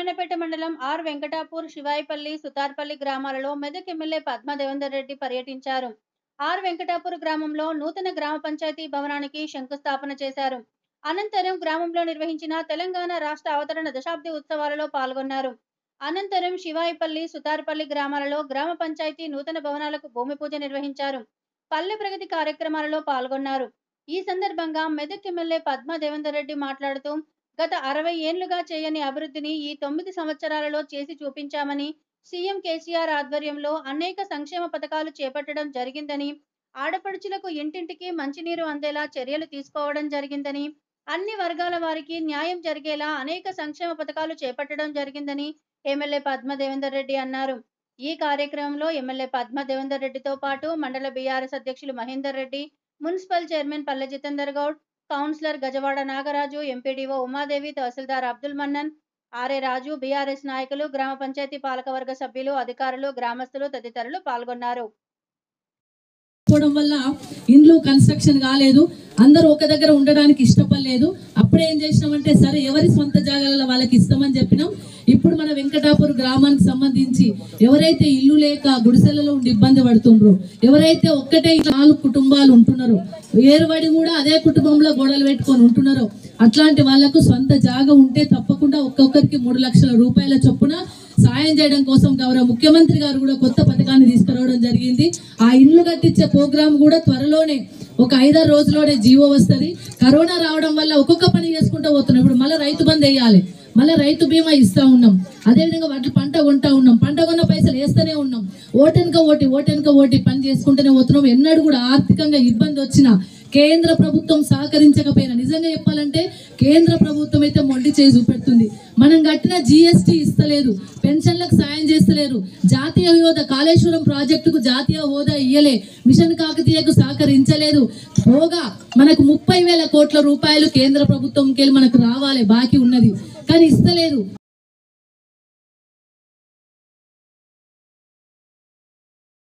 నారాయణపేట మండలం ఆర్ వెంకటాపూర్ శివాయిపల్లి సుతార్పల్లి గ్రామాలలో మెదక్ ఎమ్మెల్యే పద్మ దేవేందర్ రెడ్డి పర్యటించారు ఆర్ వెంకటాపూర్ గ్రామంలో నూతన గ్రామ పంచాయతీ భవనానికి శంకుస్థాపన చేశారు అనంతరం గ్రామంలో నిర్వహించిన తెలంగాణ రాష్ట్ర అవతరణ దశాబ్ది ఉత్సవాలలో పాల్గొన్నారు అనంతరం శివాయిపల్లి సుతార్పల్లి గ్రామాలలో గ్రామ పంచాయతీ నూతన భవనాలకు భూమి పూజ నిర్వహించారు పల్లె ప్రగతి కార్యక్రమాలలో పాల్గొన్నారు ఈ సందర్భంగా మెదక్ ఎమ్మెల్యే పద్మ దేవేందర్ రెడ్డి మాట్లాడుతూ గత అరవై ఏళ్లుగా చేయని అభివృద్ధిని ఈ తొమ్మిది సంవత్సరాలలో చేసి చూపించామని సీఎం కేసీఆర్ ఆధ్వర్యంలో అనేక సంక్షేమ పథకాలు చేపట్టడం జరిగిందని ఆడపడుచులకు ఇంటింటికి మంచినీరు అందేలా చర్యలు తీసుకోవడం జరిగిందని అన్ని వర్గాల వారికి న్యాయం జరిగేలా అనేక సంక్షేమ పథకాలు చేపట్టడం జరిగిందని ఎమ్మెల్యే పద్మ దేవేందర్ రెడ్డి అన్నారు ఈ కార్యక్రమంలో ఎమ్మెల్యే పద్మ దేవేందర్ రెడ్డితో పాటు మండల బీఆర్ఎస్ అధ్యక్షులు Mahender Reddy municipal chairman Palle Jithender Goud councillor Gajawada Nagaraju MPDO Umadevi తహసీల్దార్ అబ్దుల్ మన్నన్ ఆర్ఏ రాజు బీఆర్ఎస్ నాయకులు గ్రామ పంచాయతీ పాలకవర్గ సభ్యులు అధికారులు గ్రామస్తులు తదితరులు పాల్గొన్నారు పోవడం వల్ల ఇండ్లు కన్స్ట్రక్షన్ కాలేదు అందరూ ఒక దగ్గర ఉండడానికి ఇష్టపడలేదు అప్పుడే ఏం చేసినామంటే సరే ఎవరి సొంత జాగాలలో వాళ్ళకి ఇస్తామని చెప్పినాం ఇప్పుడు మన వెంకటాపూర్ గ్రామానికి సంబంధించి ఎవరైతే ఇల్లు లేక గుడిసెలలో ఉండి ఇబ్బంది పడుతుండ్రో ఎవరైతే ఒక్కటే నాలుగు కుటుంబాలు ఉంటున్నారో ఏరుబడి కూడా అదే కుటుంబంలో గొడవలు పెట్టుకొని ఉంటున్నారో అట్లాంటి వాళ్ళకు సొంత జాగా ఉంటే తప్పకుండా ఒక్కొక్కరికి మూడు లక్షల రూపాయల చొప్పున సాయం చేయడం కోసం గౌరవ ముఖ్యమంత్రి గారు కూడా కొత్త పథకాన్ని తీసుకురావడం జరిగింది ఆ ఇండ్లు కట్టించే ప్రోగ్రాం కూడా త్వరలోనే ఒక ఐదారు రోజుల్లోనే జీవో వస్తుంది కరోనా రావడం వల్ల ఒక్కొక్క పని చేసుకుంటూ పోతున్నాం ఇప్పుడు మళ్ళీ రైతు బంద్ వేయాలి మళ్ళీ రైతు బీమా ఇస్తా ఉన్నాం అదేవిధంగా వాటి పంట కొంటా ఉన్నాం పంట కొన్న పైసలు వేస్తూనే ఉన్నాం ఓటెనక ఓటి ఓటెనక ఓటి పని చేసుకుంటూనే పోతున్నాం ఎన్నడూ కూడా ఆర్థికంగా ఇబ్బంది వచ్చినా కేంద్ర ప్రభుత్వం సహకరించకపోయినా నిజంగా చెప్పాలంటే కేంద్ర ప్రభుత్వం అయితే మొండి చేయి చూపెడుతుంది మనం కట్టిన జిఎస్టీ ఇస్తలేదు పెన్షన్లకు సాయం చేస్తలేరు జాతీయ హోదా కాళేశ్వరం ప్రాజెక్టుకు జాతీయ హోదా ఇయ్యలే మిషన్ కాకతీయకు సహకరించలేదు పోగా మనకు ముప్పై వేల కోట్ల రూపాయలు కేంద్ర ప్రభుత్వంకి మనకు రావాలి బాకీ ఉన్నది కానీ ఇస్తలేదు